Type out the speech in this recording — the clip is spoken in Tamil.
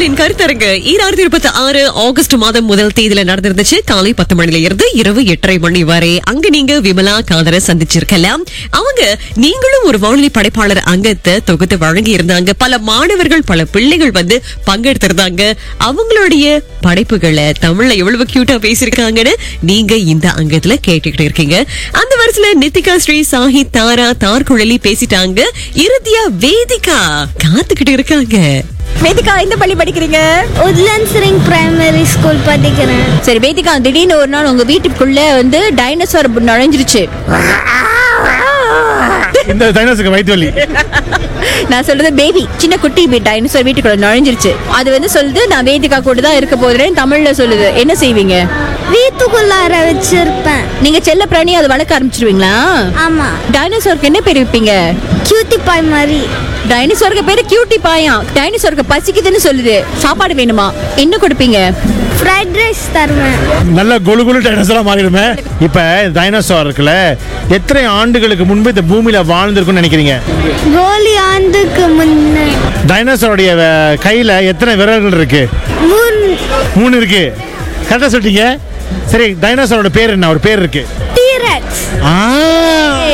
நேர்களின் கருத்தரங்கு ஈராயிரத்தி இருபத்தி ஆறு ஆகஸ்ட் மாதம் முதல் தேதியில நடந்திருந்துச்சு காலை பத்து மணில இருந்து இரவு எட்டரை மணி வரை அங்க நீங்க விமலா காதரை சந்திச்சிருக்கலாம் அவங்க நீங்களும் ஒரு வானொலி படைப்பாளர் அங்கத்தை தொகுத்து வழங்கி இருந்தாங்க பல மாணவர்கள் பல பிள்ளைகள் வந்து பங்கெடுத்திருந்தாங்க அவங்களுடைய படைப்புகளை தமிழ்ல எவ்வளவு கியூட்டா பேசியிருக்காங்கன்னு நீங்க இந்த அங்கத்துல கேட்டுக்கிட்டு இருக்கீங்க அந்த வருஷத்துல நித்திகா ஸ்ரீ சாஹி தாரா தார்குழலி பேசிட்டாங்க இறுதியா வேதிகா காத்துக்கிட்டு இருக்காங்க வேதிகா எந்த பள்ளி படிக்கிறீங்க உட்லண்ட்ஸ் ரிங் பிரைமரி ஸ்கூல் படிக்கிறேன் சரி வேதிகா திடீர்னு ஒரு நாள் உங்க வீட்டுக்குள்ள வந்து டைனோசார் நுழைஞ்சிருச்சு இந்த டைனோஸுக்கு வயிற்று வலி நான் சொல்றது பேபி சின்ன குட்டி டைனோசார் வீட்டுக்குள்ள நுழைஞ்சிருச்சு அது வந்து சொல்லுது நான் வேதிகா கூட தான் இருக்க போதுறேன் தமிழ்ல சொல்லுது என்ன செய்வீங்க வீட்டுக்குள்ளார வச்சிருப்பேன் நீங்க செல்ல பிராணி அதை வளர்க்க ஆரம்பிச்சிருவீங்களா ஆமா டைனோசாருக்கு என்ன பேர் வைப்பீங்க கியூட்டி பாய் மாதிரி டைனோசாருக்கு பேரு கியூட்டி பாயாம் டைனோசாருக்கு பசிக்குதுன்னு சொல்லுது சாப்பாடு வேணுமா என்ன கொடுப்பீங்க ஃப்ரைட் ரைஸ் தருவேன் நல்ல கொழு கொழு டைனோசரா மாறிடுமே இப்ப டைனோசார் இருக்குல்ல எத்தனை ஆண்டுகளுக்கு முன்பு இந்த பூமியில வாழ்ந்திருக்கும்னு நினைக்கிறீங்க கோலி ஆண்டுக்கு முன்னே டைனோசருடைய அஹ், கையில எத்தனை விரல்கள் இருக்கு மூணு மூணு இருக்கு கரெக்டா சொல்லிட்டீங்க சரி டைனோசரோட பேர் என்ன ஒரு பேர் இருக்கு டீரக்ஸ் ஆ